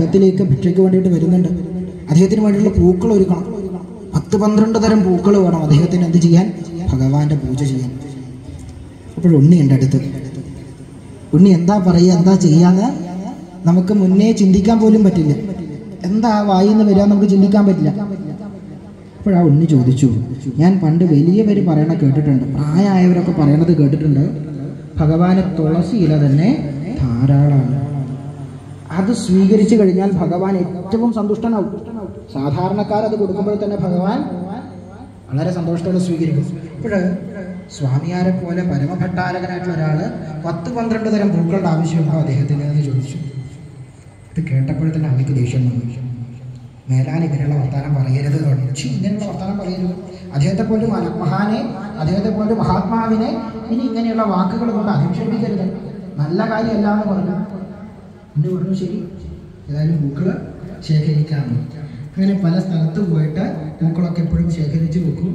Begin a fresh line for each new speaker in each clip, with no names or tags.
അദ്ദേഹത്തിലേക്ക് ഭിക്ഷയ്ക്ക് വേണ്ടിയിട്ട് വരുന്നുണ്ട് അദ്ദേഹത്തിന് വേണ്ടിയുള്ള പൂക്കൾ ഒരുക്കണം പത്ത് പന്ത്രണ്ട് തരം പൂക്കൾ വേണം അദ്ദേഹത്തിന് എന്ത് ചെയ്യാൻ ഭഗവാന്റെ പൂജ ചെയ്യാൻ അപ്പോൾ ഉണ്ണിയുണ്ട് അടുത്ത് ഉണ്ണി എന്താ പറയുക എന്താ ചെയ്യാന്ന് നമുക്ക് മുന്നേ ചിന്തിക്കാൻ പോലും പറ്റില്ല എന്താ വായിന്ന് വരിക നമുക്ക് ചിന്തിക്കാൻ പറ്റില്ല അപ്പോഴാ ഉണ്ണി ചോദിച്ചു ഞാൻ പണ്ട് വലിയവർ പറയണ കേട്ടിട്ടുണ്ട് പ്രായമായവരൊക്കെ പറയണത് കേട്ടിട്ടുണ്ട് ഭഗവാന് തുളസി ഇല തന്നെ ധാരാളമാണ് അത് സ്വീകരിച്ചു കഴിഞ്ഞാൽ ഭഗവാൻ ഏറ്റവും സന്തുഷ്ടനാവും സാധാരണക്കാർ അത് കൊടുക്കുമ്പോൾ തന്നെ ഭഗവാൻ വളരെ സന്തോഷത്തോടെ സ്വീകരിക്കും ഇപ്പോൾ സ്വാമിയാരെ പോലെ പരമഭട്ടാരകനായിട്ടുള്ള ഒരാള് പത്ത് പന്ത്രണ്ട് തരം പൂക്കളുടെ ആവശ്യമുണ്ടോ അദ്ദേഹത്തിന് എന്ന് ചോദിച്ചു ഇത് കേട്ടപ്പോൾ തന്നെ അമ്മയ്ക്ക് ദേഷ്യം വന്നു മേലാൻ ഇങ്ങനെയുള്ള വർത്താനം പറയരുത് എന്ന് പറഞ്ഞു പക്ഷേ ഇങ്ങനെയുള്ള വർത്താനം പറയരുത് അദ്ദേഹത്തെ പോലെ മന- മഹാനെ അദ്ദേഹത്തെ പോലെ മഹാത്മാവിനെ ഇനി ഇങ്ങനെയുള്ള വാക്കുകൾ കൊണ്ട് അധിക്ഷേപിക്കരുത് നല്ല കാര്യമല്ല എന്ന് പറഞ്ഞു എന്നെ പറഞ്ഞു ശരി ഏതായാലും പൂക്കള് ശേഖരിക്കാമെന്ന് അങ്ങനെ പല സ്ഥലത്ത് പോയിട്ട് പൂക്കളൊക്കെ എപ്പോഴും ശേഖരിച്ച് വെക്കും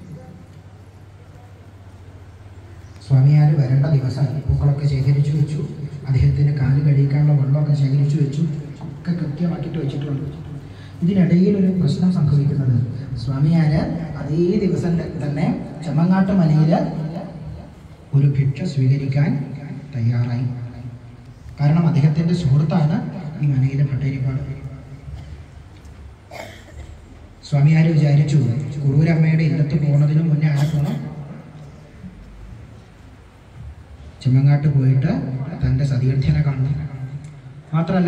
സ്വാമിയാർ വരേണ്ട ദിവസമായി പൂക്കളൊക്കെ ശേഖരിച്ചു വെച്ചു അദ്ദേഹത്തിന് കാല് കഴിക്കാനുള്ള വെള്ളമൊക്കെ ശേഖരിച്ചു വെച്ചു ഒക്കെ കൃത്യമാക്കിയിട്ട് വെച്ചിട്ടുണ്ട് ഇതിനിടയിൽ ഒരു പ്രശ്നം സംഭവിക്കുന്നത് സ്വാമിയാര് അതേ ദിവസം തന്നെ ചെമ്മങ്ങാട്ട് മലയിൽ ഒരു ഭിക്ഷ സ്വീകരിക്കാൻ തയ്യാറായി കാരണം അദ്ദേഹത്തിൻ്റെ സുഹൃത്താണ് ഈ മനയിലെ ഭട്ടേരിപ്പാട് സ്വാമിയാര് വിചാരിച്ചു കുറൂരമ്മയുടെ ഇല്ലത്ത് പോകുന്നതിന് മുന്നേ ആരെ പോകണം ചെമ്മങ്ങാട്ട് പോയിട്ട് തൻ്റെ സതീർത്ഥ്യനെ കാണണം മാത്രമല്ല